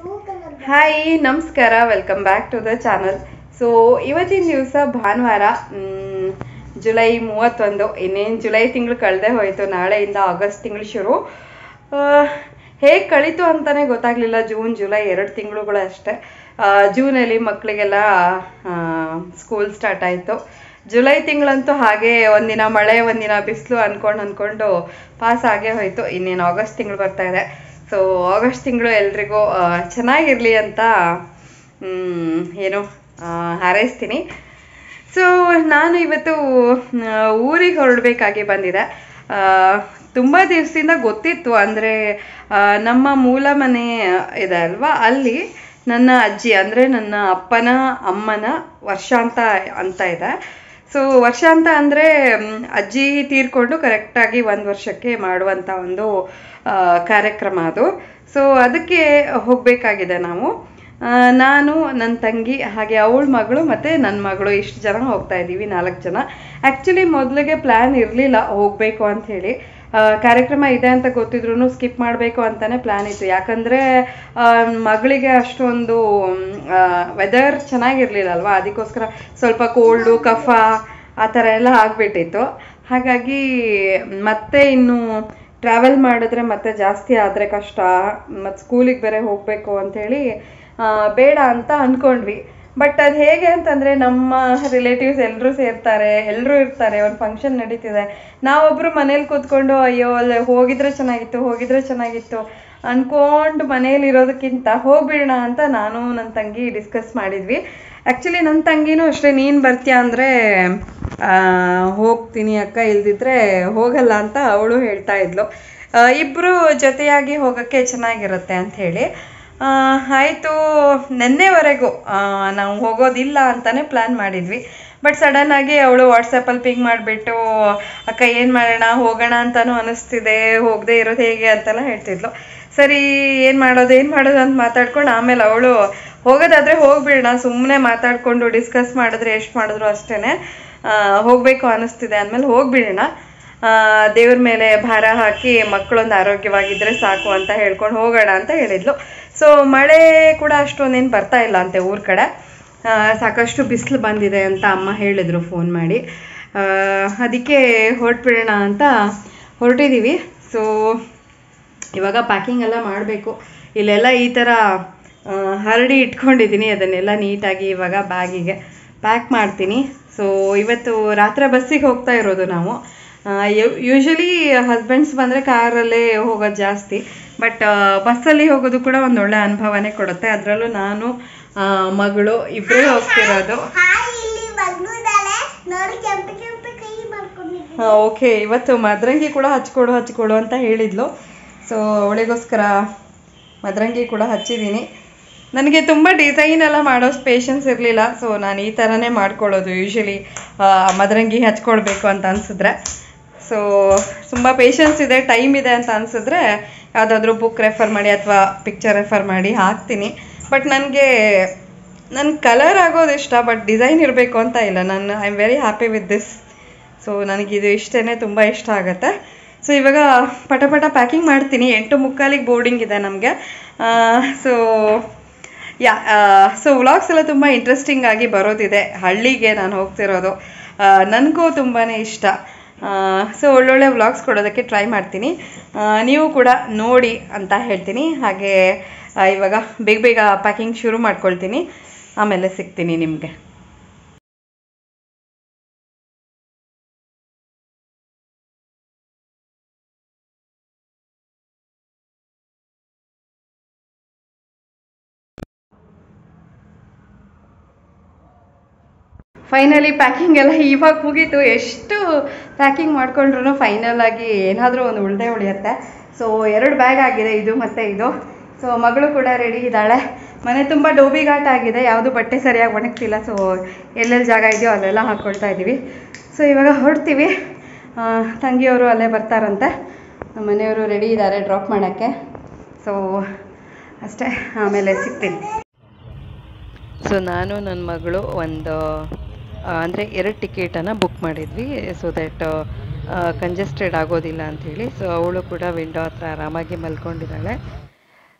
hi ನಮಸ್ಕಾರ welcome back to the channel so ಇವತ್ತಿನ ದಿವಸ ಭಾನುವಾರ ಮ್, ಜುಲೈ ಮೂವತ್ತೊಂದು ಇನ್ನೇನು ಜುಲೈ ತಿಂಗಳು ಕಳೆದೇ ಹೋಯಿತು ನಾಳೆಯಿಂದ ಆಗಸ್ಟ್ ತಿಂಗಳು ಶುರು ಹೇಗೆ ಕಳೀತು ಅಂತಲೇ ಗೊತ್ತಾಗಲಿಲ್ಲ ಜೂನ್ ಜುಲೈ ಎರಡು ತಿಂಗಳುಗಳು ಅಷ್ಟೇ ಆ, ಜೂನಲ್ಲಿ ಮಕ್ಕಳಿಗೆಲ್ಲ ಸ್ಕೂಲ್ ಸ್ಟಾರ್ಟ್ ಆಯಿತು ಜುಲೈ ತಿಂಗಳಂತೂ ಹಾಗೆ ಒಂದಿನ ಮಳೆ ಒಂದಿನ ಬಿಸಿಲು ಅಂದ್ಕೊಂಡು ಅಂದ್ಕೊಂಡು ಪಾಸ್ ಆಗೇ ಹೋಯಿತು ಇನ್ನೇನು ಆಗಸ್ಟ್ ತಿಂಗಳು ಬರ್ತಾ ಇದೆ ಸೊ ಆಗಸ್ಟ್ ತಿಂಗಳು ಎಲ್ರಿಗೂ ಆ, ಚೆನ್ನಾಗಿರ್ಲಿ ಅಂತ ಮ್, ಏನು ಆ, ಹಾರೈಸ್ತೀನಿ ಸೊ ನಾನು ಇವತ್ತು ಊರಿಗೆ ಹೊರಡಬೇಕಾಗಿ ಬಂದಿದೆ ಆ, ತುಂಬ ದಿವಸದಿಂದ ಗೊತ್ತಿತ್ತು ಅಂದರೆ ನಮ್ಮ ಮೂಲ ಮನೆ ಇದೆ ಅಲ್ವಾ ಅಲ್ಲಿ ನನ್ನ ಅಜ್ಜಿ ಅಂದರೆ ನನ್ನ ಅಪ್ಪನ ಅಮ್ಮನ ವರ್ಷಾಂತ ಅಂತ ಇದೆ ಸೊ ವರ್ಷಾಂತ ಅಂದರೆ ಅಜ್ಜಿ ತೀರ್ಕೊಂಡು ಕರೆಕ್ಟಾಗಿ ಒಂದು ವರ್ಷಕ್ಕೆ ಮಾಡುವಂಥ ಒಂದು ಆ, ಕಾರ್ಯಕ್ರಮ ಅದು ಸೊ ಅದಕ್ಕೆ ಹೋಗಬೇಕಾಗಿದೆ ನಾವು ಆ, ನಾನು ನನ್ನ ತಂಗಿ ಹಾಗೆ ಅವಳ ಮಗಳು ಮತ್ತು ನನ್ನ ಮಗಳು ಇಷ್ಟು ಜನ ಹೋಗ್ತಾ ಇದ್ದೀವಿ ನಾಲ್ಕು ಜನ ಆ್ಯಕ್ಚುಲಿ ಮೊದಲಿಗೆ ಪ್ಲ್ಯಾನ್ ಇರಲಿಲ್ಲ ಹೋಗಬೇಕು ಅಂತ ಹೇಳಿ ಆ, ಕಾರ್ಯಕ್ರಮ ಇದೆ ಅಂತ ಗೊತ್ತಿದ್ರು ಸ್ಕಿಪ್ ಮಾಡಬೇಕು ಅಂತಲೇ ಪ್ಲ್ಯಾನ್ ಇತ್ತು ಯಾಕಂದರೆ ಮಗಳಿಗೆ ಅಷ್ಟೊಂದು ವೆದರ್ ಚೆನ್ನಾಗಿರಲಿಲ್ಲ ಅಲ್ವಾ ಅದಕ್ಕೋಸ್ಕರ ಸ್ವಲ್ಪ ಕೋಲ್ಡು ಕಫ ಆ ಥರ ಎಲ್ಲ ಆಗಿಬಿಟ್ಟಿತ್ತು ಹಾಗಾಗಿ ಮತ್ತೆ ಇನ್ನು ಟ್ರಾವೆಲ್ ಮಾಡಿದ್ರೆ ಮತ್ತೆ ಜಾಸ್ತಿ ಆದರೆ ಕಷ್ಟ ಮತ್ತು ಸ್ಕೂಲಿಗೆ ಬೇರೆ ಹೋಗಬೇಕು ಅಂಥೇಳಿ ಬೇಡ ಅಂತ ಅಂದ್ಕೊಂಡ್ವಿ ಬಟ್ ಅದು ಹೇಗೆ ಅಂತಂದರೆ ನಮ್ಮ ರಿಲೇಟಿವ್ಸ್ ಎಲ್ಲರೂ ಸೇರ್ತಾರೆ ಎಲ್ಲರೂ ಇರ್ತಾರೆ ಒಂದು ಫಂಕ್ಷನ್ ನಡೀತಿದೆ ನಾವೊಬ್ಬರು ಮನೇಲಿ ಕೂತ್ಕೊಂಡು ಅಯ್ಯೋ ಅಲ್ಲಿ ಹೋಗಿದ್ರೆ ಚೆನ್ನಾಗಿತ್ತು ಹೋಗಿದ್ರೆ ಚೆನ್ನಾಗಿತ್ತು ಅನ್ಕೊಂಡು ಮನೇಲಿ ಇರೋದಕ್ಕಿಂತ ಹೋಗ್ಬಿಡೋಣ ಅಂತ ನಾನು ನನ್ನ ತಂಗಿ ಡಿಸ್ಕಸ್ ಮಾಡಿದ್ವಿ ಆ್ಯಕ್ಚುಲಿ ನನ್ನ ತಂಗಿನೂ ಅಷ್ಟೇ ನೀನು ಬರ್ತೀಯ ಅಂದರೆ ಹೋಗ್ತೀನಿ ಅಕ್ಕ ಇಲ್ದಿದ್ರೆ ಹೋಗಲ್ಲ ಅಂತ ಅವಳು ಹೇಳ್ತಾ ಇದ್ಲು ಇಬ್ಬರು ಜೊತೆಯಾಗಿ ಹೋಗೋಕ್ಕೆ ಚೆನ್ನಾಗಿರುತ್ತೆ ಅಂತ ಹೇಳಿ ಆಯಿತು ನೆನ್ನೆವರೆಗೂ ನಾವು ಹೋಗೋದಿಲ್ಲ ಅಂತಲೇ ಪ್ಲ್ಯಾನ್ ಮಾಡಿದ್ವಿ ಬಟ್ ಸಡನ್ನಾಗಿ ಅವಳು ವಾಟ್ಸಪ್ಪಲ್ಲಿ ಪಿಂಗ್ ಮಾಡಿಬಿಟ್ಟು ಅಕ್ಕ ಏನು ಮಾಡೋಣ ಹೋಗೋಣ ಅಂತಲೂ ಅನ್ನಿಸ್ತಿದೆ ಹೋಗದೆ ಇರೋದು ಹೇಗೆ ಅಂತೆಲ್ಲ ಹೇಳ್ತಿದ್ಲು ಸರಿ ಏನು ಮಾಡೋದು ಏನು ಮಾಡೋದು ಅಂತ ಮಾತಾಡ್ಕೊಂಡು ಆಮೇಲೆ ಅವಳು ಹೋಗೋದಾದರೆ ಹೋಗ್ಬಿಡೋಣ ಸುಮ್ಮನೆ ಮಾತಾಡಿಕೊಂಡು ಡಿಸ್ಕಸ್ ಮಾಡಿದ್ರೆ ಎಷ್ಟು ಮಾಡಿದ್ರು ಅಷ್ಟೇ ಹೋಗಬೇಕು ಅನ್ನಿಸ್ತಿದೆ ಅಂದಮೇಲೆ ಹೋಗ್ಬಿಡೋಣ ದೇವ್ರ ಮೇಲೆ ಭಾರ ಹಾಕಿ ಮಕ್ಕಳೊಂದು ಆರೋಗ್ಯವಾಗಿದ್ದರೆ ಸಾಕು ಅಂತ ಹೇಳ್ಕೊಂಡು ಹೋಗೋಣ ಅಂತ ಹೇಳಿದ್ಲು ಸೊ ಮಳೆ ಕೂಡ ಅಷ್ಟೊಂದೇನು ಬರ್ತಾ ಇಲ್ಲ ಅಂತೆ ಊರ ಕಡೆ ಆ, ಸಾಕಷ್ಟು ಬಿಸಿಲು ಬಂದಿದೆ ಅಂತ ಅಮ್ಮ ಹೇಳಿದರು ಫೋನ್ ಮಾಡಿ ಆ, ಅದಕ್ಕೆ ಹೊರಟ್ಬಿಡೋಣ ಅಂತ ಹೊರಟಿದ್ದೀವಿ ಸೊ ಇವಾಗ ಪ್ಯಾಕಿಂಗ್ ಎಲ್ಲ ಮಾಡಬೇಕು ಇಲ್ಲೆಲ್ಲ ಈ ಥರ ಆ, ಹರಡಿ ಇಟ್ಕೊಂಡಿದ್ದೀನಿ ಅದನ್ನೆಲ್ಲ ನೀಟಾಗಿ ಇವಾಗ ಬ್ಯಾಗಿಗೆ ಪ್ಯಾಕ್ ಮಾಡ್ತೀನಿ ಸೊ ಇವತ್ತು ರಾತ್ರಿ ಬಸ್ಸಿಗೆ ಹೋಗ್ತಾ ಇರೋದು ನಾವು ಯೂಶಲಿ ಹಸ್ಬೆಂಡ್ಸ್ ಬಂದರೆ ಕಾರಲ್ಲೇ ಹೋಗೋದು ಜಾಸ್ತಿ ಬಟ್ ಬಸ್ಸಲ್ಲಿ ಹೋಗೋದು ಕೂಡ ಒಂದು ಒಳ್ಳೆ ಅನುಭವನೇ ಕೊಡುತ್ತೆ ಅದರಲ್ಲೂ ನಾನು ಆ, ಮಗಳು ಇಬ್ಬರೇ ಹೋಗ್ತಿರೋದು ಹಾಯ್ ಇಲ್ಲಿ ಮಗ್ನುದಾಳೆ ನೋಡಿ ಕೆಂಪು ಕೆಂಪು ಕೈ ಮಾಡ್ಕೊಂಡಿದ್ದೀನಿ ಓಕೆ ಇವತ್ತು ಮದ್ರಂಗಿ ಕೂಡ ಹಚ್ಕೊಡು ಹಚ್ಕೊಡು ಅಂತ ಹೇಳಿದ್ಲು ಸೊ ಅವಳಿಗೋಸ್ಕರ ಮದ್ರಂಗಿ ಕೂಡ ಹಚ್ಚಿದ್ದೀನಿ ನನಗೆ ತುಂಬ ಡಿಸೈನ್ ಎಲ್ಲ ಮಾಡೋಷ್ಟು ಪೇಷನ್ಸ್ ಇರಲಿಲ್ಲ ಸೊ ನಾನು ಈ ಥರನೇ ಮಾಡ್ಕೊಳ್ಳೋದು ಯೂಶಲಿ ಮದರಂಗಿ ಹಚ್ಕೊಳ್ಬೇಕು ಅಂತ ಅನಿಸಿದ್ರೆ ಸೊ ತುಂಬ ಪೇಷನ್ಸ್ ಇದೆ ಟೈಮ್ ಇದೆ ಅಂತ ಅನಿಸಿದ್ರೆ ಯಾವುದಾದ್ರೂ ಬುಕ್ ರೆಫರ್ ಮಾಡಿ ಅಥವಾ ಪಿಕ್ಚರ್ ರೆಫರ್ ಮಾಡಿ ಹಾಕ್ತೀನಿ ಬಟ್ ನನಗೆ ನನ್ನ ಕಲರ್ ಆಗೋದು ಇಷ್ಟ ಬಟ್ ಡಿಸೈನ್ ಇರಬೇಕು ಅಂತ ಇಲ್ಲ ನಾನು I am very happy with this so ನನಗಿದು ಇಷ್ಟೇ ತುಂಬ ಇಷ್ಟ ಆಗುತ್ತೆ ಸೊ ಇವಾಗ ಪಟ ಪಟ ಪ್ಯಾಕಿಂಗ್ ಮಾಡ್ತೀನಿ ಎಂಟು ಮುಕ್ಕಾಲಿಗೆ ಬೋರ್ಡಿಂಗ್ ಇದೆ ನಮಗೆ ಸೊ ಯಾ ಸೊ ವ್ಲಾಗ್ಸ್ ಎಲ್ಲ ತುಂಬ ಇಂಟ್ರೆಸ್ಟಿಂಗ್ ಆಗಿ ಬರೋದಿದೆ ಹಳ್ಳಿಗೆ ನಾನು ಹೋಗ್ತಿರೋದು ನನಗೂ ತುಂಬಾ ಇಷ್ಟ ಸೊ ಒಳ್ಳೊಳ್ಳೆ ವ್ಲಾಗ್ಸ್ ಕೊಡೋದಕ್ಕೆ ಟ್ರೈ ಮಾಡ್ತೀನಿ ಆ, ನೀವು ಕೂಡ ನೋಡಿ ಅಂತ ಹೇಳ್ತೀನಿ ಹಾಗೆ ಆ, ಇವಾಗ ಬೇಗ ಬೇಗ ಪ್ಯಾಕಿಂಗ್ ಶುರು ಮಾಡ್ಕೊಳ್ತೀನಿ ಆಮೇಲೆ ಸಿಗ್ತೀನಿ ನಿಮಗೆ ಫೈನಲಿ ಪ್ಯಾಕಿಂಗ್ ಎಲ್ಲ ಇವಾಗ ಮುಗೀತು ಎಷ್ಟು ಪ್ಯಾಕಿಂಗ್ ಮಾಡ್ಕೊಂಡ್ರು ಫೈನಲ್ ಆಗಿ ಏನಾದರೂ ಒಂದು ಉಳ್ದೇ ಉಳಿಯುತ್ತೆ ಸೊ ಎರಡು ಬ್ಯಾಗ್ ಆಗಿದೆ ಇದು ಮತ್ತು ಇದು ಸೊ ಮಗಳು ಕೂಡ ರೆಡಿ ಇದ್ದಾಳೆ ಮನೆ ತುಂಬ ಡೋಬಿಘಾಟ್ ಆಗಿದೆ ಯಾವುದು ಬಟ್ಟೆ ಸರಿಯಾಗಿ ಒಣಗ್ತಿಲ್ಲ ಸೊ ಎಲ್ಲೆಲ್ಲಿ ಜಾಗ ಇದೆಯೋ ಅಲ್ಲೆಲ್ಲ ಹಾಕ್ಕೊಳ್ತಾ ಇದ್ದೀವಿ ಸೊ ಇವಾಗ ಹೊರಡ್ತೀವಿ ಆ, ತಂಗಿಯವರು ಅಲ್ಲೇ ಬರ್ತಾರಂತೆ ನಮ್ಮ ಮನೆಯವರು ರೆಡಿ ಇದ್ದಾರೆ ಡ್ರಾಪ್ ಮಾಡೋಕ್ಕೆ ಸೊ ಅಷ್ಟೇ ಆಮೇಲೆ ಸಿಗ್ತೀನಿ ಸೊ ನಾನು ನನ್ನ ಮಗಳು ಒಂದು ಅಂದರೆ ಎರಡು ಟಿಕೆಟನ್ನು ಬುಕ್ ಮಾಡಿದ್ವಿ ಸೊ ದಟ್ ಕಂಜೆಸ್ಟೆಡ್ ಆಗೋದಿಲ್ಲ ಅಂಥೇಳಿ ಸೊ ಅವಳು ಕೂಡ ವಿಂಡೋ ಹತ್ರ ಆರಾಮಾಗಿ ಮಲ್ಕೊಂಡಿದ್ದಾಳೆ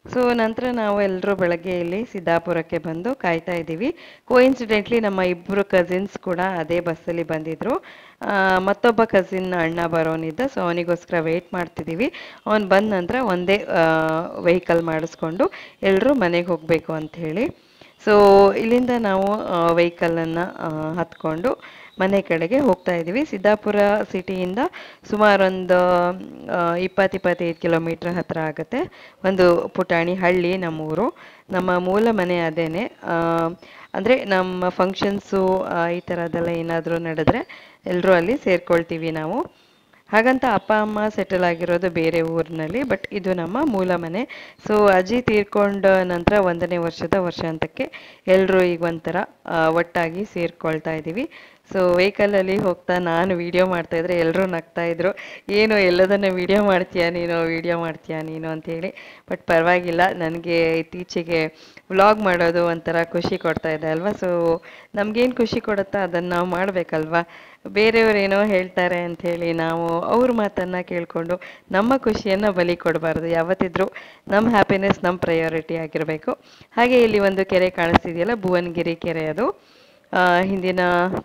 ಸೊ ನಂತರ ನಾವು ಎಲ್ಲರೂ ಬೆಳಗ್ಗೆ ಇಲ್ಲಿ ಸಿದ್ದಾಪುರಕ್ಕೆ ಬಂದು ಕಾಯ್ತಾ ಇದ್ದೀವಿ ಕೋಇನ್ಸಿಡೆಂಟ್ಲಿ ನಮ್ಮ ಇಬ್ಬರು ಕಸಿನ್ಸ್ ಕೂಡ ಅದೇ ಬಸ್ಸಲ್ಲಿ ಬಂದಿದ್ರು ಆ, ಮತ್ತೊಬ್ಬ ಕಸಿನ್ ಅಣ್ಣ ಬರೋನಿದ್ದ ಸೊ ಅವನಿಗೋಸ್ಕರ ವೆಯ್ಟ್ ಮಾಡ್ತಿದ್ದೀವಿ ಅವನು ಬಂದ ನಂತರ ಒಂದೇ ವೆಹಿಕಲ್ ಮಾಡಿಸ್ಕೊಂಡು ಎಲ್ಲರೂ ಮನೆಗೆ ಹೋಗಬೇಕು ಅಂತ ಹೇಳಿ ಸೊ ಇಲ್ಲಿಂದ ನಾವು ವೆಹಿಕಲನ್ನು ಹತ್ಕೊಂಡು ಮನೆ ಕಡೆಗೆ ಹೋಗ್ತಾ ಇದ್ದೀವಿ ಸಿದ್ದಾಪುರ ಸಿಟಿಯಿಂದ ಸುಮಾರು ಒಂದು ಇಪ್ಪತ್ತು ಇಪ್ಪತ್ತೈದು ಕಿಲೋಮೀಟ್ರ್ ಹತ್ತಿರ ಆಗುತ್ತೆ ಒಂದು ಪುಟಾಣಿ ಹಳ್ಳಿ ನಮ್ಮೂರು ನಮ್ಮ ಮೂಲ ಮನೆ ಅದೇನೆ ಆ, ಅಂದರೆ ನಮ್ಮ ಫಂಕ್ಷನ್ಸು ಈ ಥರದ್ದೆಲ್ಲ ಏನಾದರೂ ನಡೆದ್ರೆ ಎಲ್ಲರೂ ಅಲ್ಲಿ ಸೇರ್ಕೊಳ್ತೀವಿ ನಾವು ಹಾಗಂತ ಅಪ್ಪ ಅಮ್ಮ ಸೆಟಲ್ ಆಗಿರೋದು ಬೇರೆ ಊರಿನಲ್ಲಿ ಬಟ್ ಇದು ನಮ್ಮ ಮೂಲ ಮನೆ ಸೊ ಅಜ್ಜಿ ತೀರ್ಕೊಂಡ ನಂತರ ಒಂದನೇ ವರ್ಷದ ವರ್ಷಾಂತಕ್ಕೆ ಎಲ್ಲರೂ ಈಗ ಒಂಥರ ಆ, ಒಟ್ಟಾಗಿ ಸೇರ್ಕೊಳ್ತಾ ಇದ್ದೀವಿ ಸೊ ವೆಹಿಕಲಲ್ಲಿ ಹೋಗ್ತಾ ನಾನು ವಿಡಿಯೋ ಮಾಡ್ತಾ ಇದ್ರೆ ಎಲ್ಲರೂ ನಗ್ತಾ ಇದ್ರು ಏನು ಎಲ್ಲದನ್ನ ವಿಡಿಯೋ ಮಾಡ್ತೀಯಾ ನೀನು ವಿಡಿಯೋ ಮಾಡ್ತೀಯಾ ನೀನು ಅಂತೇಳಿ ಬಟ್ ಪರವಾಗಿಲ್ಲ ನನಗೆ ಇತ್ತೀಚೆಗೆ ವ್ಲಾಗ್ ಮಾಡೋದು ಒಂಥರ ಖುಷಿ ಕೊಡ್ತಾ ಇದೆ ಅಲ್ವಾ ಸೊ ನಮ್ಗೇನು ಖುಷಿ ಕೊಡುತ್ತೋ ಅದನ್ನು ನಾವು ಮಾಡಬೇಕಲ್ವಾ ಬೇರೆಯವ್ರು ಏನೋ ಹೇಳ್ತಾರೆ ಅಂತ ಹೇಳಿ ನಾವು ಅವ್ರ ಮಾತನ್ನ ಕೇಳಿಕೊಂಡು ನಮ್ಮ ಖುಷಿಯನ್ನು ಬಲಿ ಕೊಡಬಾರ್ದು ಯಾವತ್ತಿದ್ರೂ ನಮ್ಮ ಹ್ಯಾಪಿನೆಸ್ ನಮ್ಮ ಪ್ರಯಾರಿಟಿ ಆಗಿರಬೇಕು ಹಾಗೆ ಇಲ್ಲಿ ಒಂದು ಕೆರೆ ಕಾಣಿಸ್ತಿದೆಯಲ್ಲ ಭುವನಗಿರಿ ಕೆರೆ ಅದು ಆ, ಹಿಂದಿನ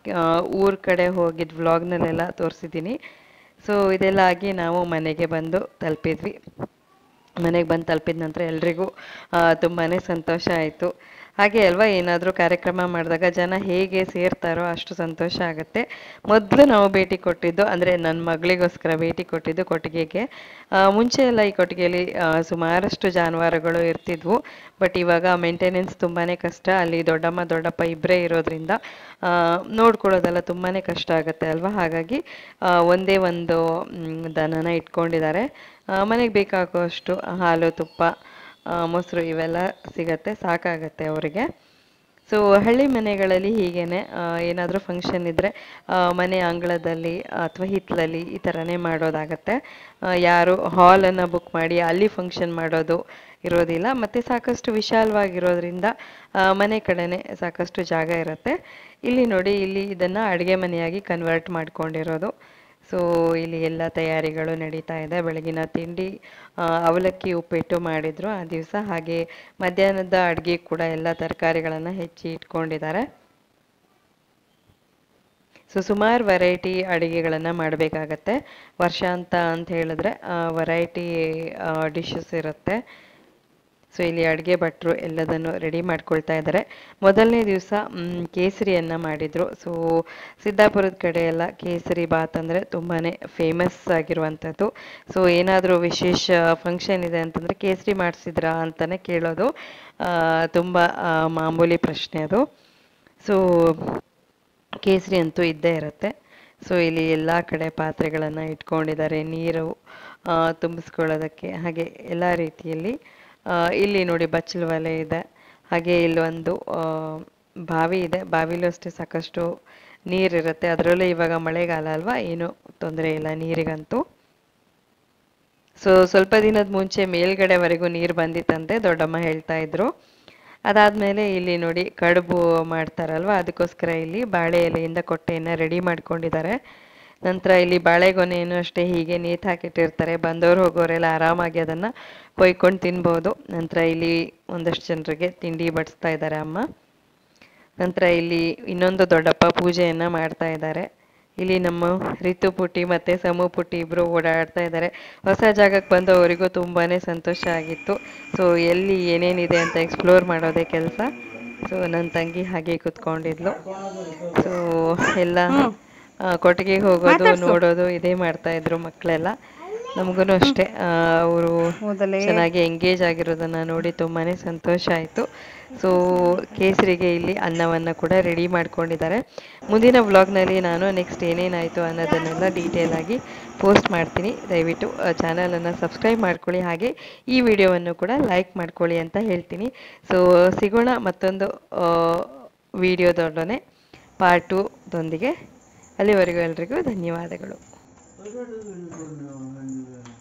ಊರ ಕಡೆ ಹೋಗಿದ್ದ ವ್ಲಾಗ್ನಲ್ಲೆಲ್ಲ ತೋರಿಸಿದ್ದೀನಿ ಸೊ ಇದೆಲ್ಲ ಆಗಿ ನಾವು ಮನೆಗೆ ಬಂದು ತಲುಪಿದ್ವಿ ಮನೆಗೆ ಬಂದು ತಲುಪಿದ ನಂತರ ಎಲ್ರಿಗೂ ತುಂಬಾ ಸಂತೋಷ ಆಯಿತು ಹಾಗೆ ಅಲ್ವಾ ಏನಾದರೂ ಕಾರ್ಯಕ್ರಮ ಮಾಡಿದಾಗ ಜನ ಹೇಗೆ ಸೇರ್ತಾರೋ ಅಷ್ಟು ಸಂತೋಷ ಆಗುತ್ತೆ ಮೊದಲು ನಾವು ಭೇಟಿ ಕೊಟ್ಟಿದ್ದು ಅಂದರೆ ನನ್ನ ಮಗಳಿಗೋಸ್ಕರ ಭೇಟಿ ಕೊಟ್ಟಿದ್ದು ಕೊಟ್ಟಿಗೆಗೆ ಆ, ಮುಂಚೆ ಎಲ್ಲ ಈ ಕೊಟ್ಟಿಗೆಯಲ್ಲಿ ಆ, ಸುಮಾರಷ್ಟು ಜಾನುವಾರುಗಳು ಇರ್ತಿದ್ವು ಬಟ್ ಇವಾಗ ಮೇಂಟೆನೆನ್ಸ್ ತುಂಬಾ ಕಷ್ಟ ಅಲ್ಲಿ ದೊಡ್ಡಮ್ಮ ದೊಡ್ಡಪ್ಪ ಇಬ್ಬರೇ ಇರೋದ್ರಿಂದ ಆ, ನೋಡ್ಕೊಳ್ಳೋದೆಲ್ಲ ತುಂಬಾ ಕಷ್ಟ ಆಗುತ್ತೆ ಅಲ್ವಾ ಹಾಗಾಗಿ ಆ, ಒಂದೇ ಒಂದು ಮ್, ದನನ ಇಟ್ಕೊಂಡಿದ್ದಾರೆ ಮನೆಗೆ ಬೇಕಾಗುವಷ್ಟು ಹಾಲು ತುಪ್ಪ ಆ, ಮೊಸರು ಇವೆಲ್ಲ ಸಿಗತ್ತೆ ಸಾಕಾಗತ್ತೆ ಅವರಿಗೆ ಸೊ ಹಳ್ಳಿ ಮನೆಗಳಲ್ಲಿ ಹೀಗೇನೆ ಏನಾದರೂ ಫಂಕ್ಷನ್ ಇದ್ದರೆ ಮನೆ ಅಂಗಳದಲ್ಲಿ ಅಥವಾ ಹಿತ್ತಲಲ್ಲಿ ಈ ಥರನೇ ಮಾಡೋದಾಗತ್ತೆ ಆ, ಯಾರು ಹಾಲನ್ನು ಬುಕ್ ಮಾಡಿ ಅಲ್ಲಿ ಫಂಕ್ಷನ್ ಮಾಡೋದು ಇರೋದಿಲ್ಲ ಮತ್ತು ಸಾಕಷ್ಟು ವಿಶಾಲವಾಗಿರೋದ್ರಿಂದ ಆ, ಮನೆ ಕಡೆನೇ ಸಾಕಷ್ಟು ಜಾಗ ಇರುತ್ತೆ ಇಲ್ಲಿ ನೋಡಿ ಇಲ್ಲಿ ಇದನ್ನು ಅಡುಗೆ ಮನೆಯಾಗಿ ಕನ್ವರ್ಟ್ ಮಾಡ್ಕೊಂಡಿರೋದು ಸೊ ಇಲ್ಲಿ ಎಲ್ಲ ತಯಾರಿಗಳು ನಡೀತಾ ಇದೆ ಬೆಳಗಿನ ತಿಂಡಿ ಆ, ಅವಲಕ್ಕಿ ಉಪ್ಪಿಟ್ಟು ಮಾಡಿದ್ರು ಆ ದಿವಸ ಹಾಗೆ ಮಧ್ಯಾಹ್ನದ ಅಡುಗೆ ಕೂಡ ಎಲ್ಲ ತರಕಾರಿಗಳನ್ನು ಹೆಚ್ಚಿ ಇಟ್ಕೊಂಡಿದ್ದಾರೆ ಸೊ ಸುಮಾರು ವೆರೈಟಿ ಅಡುಗೆಗಳನ್ನು ಮಾಡಬೇಕಾಗತ್ತೆ ವರ್ಷಾಂತ ಅಂತ ಹೇಳಿದ್ರೆ ವೆರೈಟಿ ಡಿಶಸ್ ಇರುತ್ತೆ ಸೊ ಇಲ್ಲಿ ಅಡುಗೆ ಭಟ್ರು ಎಲ್ಲದನ್ನು ರೆಡಿ ಮಾಡ್ಕೊಳ್ತಾ ಇದ್ದಾರೆ ಮೊದಲನೇ ದಿವಸ ಕೇಸರಿಯನ್ನು ಮಾಡಿದರು ಸೊ ಸಿದ್ದಾಪುರದ ಕಡೆ ಎಲ್ಲ ಕೇಸರಿ ಬಾತ್ ಅಂದರೆ ತುಂಬಾ ಫೇಮಸ್ ಆಗಿರುವಂಥದ್ದು ಸೊ ಏನಾದರೂ ವಿಶೇಷ ಫಂಕ್ಷನ್ ಇದೆ ಅಂತಂದರೆ ಕೇಸರಿ ಮಾಡಿಸಿದ್ರಾ ಅಂತಲೇ ಕೇಳೋದು ಆ, ತುಂಬ ಆ, ಮಾಮೂಲಿ ಪ್ರಶ್ನೆ ಅದು ಸೊ ಕೇಸರಿ ಅಂತೂ ಇದ್ದೇ ಇರುತ್ತೆ ಸೊ ಇಲ್ಲಿ ಎಲ್ಲ ಕಡೆ ಪಾತ್ರೆಗಳನ್ನು ಇಟ್ಕೊಂಡಿದ್ದಾರೆ ನೀರು ಆ, ತುಂಬಿಸ್ಕೊಳ್ಳೋದಕ್ಕೆ ಹಾಗೆ ಎಲ್ಲ ರೀತಿಯಲ್ಲಿ ಆ, ಇಲ್ಲಿ ನೋಡಿ ಬಚ್ಚಲು ಒಲೆ ಇದೆ ಹಾಗೆ ಇಲ್ಲೊಂದು ಆ, ಬಾವಿ ಇದೆ ಬಾವಿಲೂ ಅಷ್ಟೇ ಸಾಕಷ್ಟು ನೀರಿರುತ್ತೆ ಅದರಲ್ಲೂ ಇವಾಗ ಮಳೆಗಾಲ ಅಲ್ವಾ ಏನು ತೊಂದರೆ ಇಲ್ಲ ನೀರಿಗಂತೂ ಸೊ ಸ್ವಲ್ಪ ದಿನದ ಮುಂಚೆ ಮೇಲ್ಗಡೆವರೆಗೂ ನೀರು ಬಂದಿತ್ತಂತೆ ದೊಡ್ಡಮ್ಮ ಹೇಳ್ತಾ ಇದ್ರು ಅದಾದ್ಮೇಲೆ ಇಲ್ಲಿ ನೋಡಿ ಕಡುಬು ಮಾಡ್ತಾರಲ್ವಾ ಅದಕ್ಕೋಸ್ಕರ ಇಲ್ಲಿ ಬಾಳೆ ಎಲೆಯಿಂದ ಕೊಟ್ಟೆಯನ್ನು ರೆಡಿ ಮಾಡ್ಕೊಂಡಿದ್ದಾರೆ ನಂತರ ಇಲ್ಲಿ ಬಾಳೆಗೊನೆಯನ್ನು ಅಷ್ಟೇ ಹೀಗೆ ನೇತು ಹಾಕಿಟ್ಟಿರ್ತಾರೆ ಬಂದವರು ಹೋಗೋರೆಲ್ಲ ಆರಾಮಾಗಿ ಅದನ್ನ ಕೊಯ್ಕೊಂಡು ತಿನ್ಬೋದು ನಂತರ ಇಲ್ಲಿ ಒಂದಷ್ಟು ಜನರಿಗೆ ತಿಂಡಿ ಬಡಿಸ್ತಾ ಇದ್ದಾರೆ ಅಮ್ಮ ನಂತರ ಇಲ್ಲಿ ಇನ್ನೊಂದು ದೊಡ್ಡಪ್ಪ ಪೂಜೆಯನ್ನ ಮಾಡ್ತಾ ಇದ್ದಾರೆ ಇಲ್ಲಿ ನಮ್ಮ ರಿತು ಪುಟ್ಟಿ ಮತ್ತೆ ಸಮು ಪುಟ್ಟಿ ಇಬ್ರು ಓಡಾಡ್ತಾ ಇದ್ದಾರೆ ಹೊಸ ಜಾಗಕ್ಕೆ ಬಂದು ಅವರಿಗೂ ತುಂಬಾನೇ ಸಂತೋಷ ಆಗಿತ್ತು ಸೊ ಎಲ್ಲಿ ಏನೇನಿದೆ ಅಂತ ಎಕ್ಸ್ಪ್ಲೋರ್ ಮಾಡೋದೇ ಕೆಲಸ ಸೊ ನನ್ನ ತಂಗಿ ಹಾಗೆ ಕುತ್ಕೊಂಡಿದ್ಲು ಸೊ ಎಲ್ಲ ಆ, ಕೊಟ್ಟಿಗೆಗೆ ಹೋಗೋದು ನೋಡೋದು ಇದೇ ಮಾಡ್ತಾ ಇದ್ರು ಮಕ್ಕಳೆಲ್ಲ ನಮಗೂ ಅಷ್ಟೇ ಅವರು ಚೆನ್ನಾಗಿ ಎಂಗೇಜ್ ಆಗಿರೋದನ್ನ ನೋಡಿ ತುಂಬಾನೇ ಸಂತೋಷ ಆಯಿತು ಸೊ ಕೇಸರಿಗೆ ಇಲ್ಲಿ ಅನ್ನವನ್ನು ಕೂಡ ರೆಡಿ ಮಾಡ್ಕೊಂಡಿದ್ದಾರೆ ಮುಂದಿನ ವ್ಲಾಗ್ನಲ್ಲಿ ನಾನು ನೆಕ್ಸ್ಟ್ ಏನೇನಾಯಿತು ಅನ್ನೋದನ್ನೆಲ್ಲ ಡೀಟೇಲ್ ಆಗಿ ಪೋಸ್ಟ್ ಮಾಡ್ತೀನಿ ದಯವಿಟ್ಟು ಚಾನಲನ್ನು ಸಬ್ಸ್ಕ್ರೈಬ್ ಮಾಡ್ಕೊಳ್ಳಿ ಹಾಗೆ ಈ ವಿಡಿಯೋವನ್ನು ಕೂಡ ಲೈಕ್ ಮಾಡ್ಕೊಳ್ಳಿ ಅಂತ ಹೇಳ್ತೀನಿ ಸೊ ಸಿಗೋಣ ಮತ್ತೊಂದು ವಿಡಿಯೋದೊಡನೆ ಪಾರ್ಟ್ ಟೂದೊಂದಿಗೆ ಅಲ್ಲಿವರೆಗೂ ಎಲ್ರಿಗೂ ಧನ್ಯವಾದಗಳು ಹೊರಗಡೆ ಬಂದಿದ್ದಾನೆ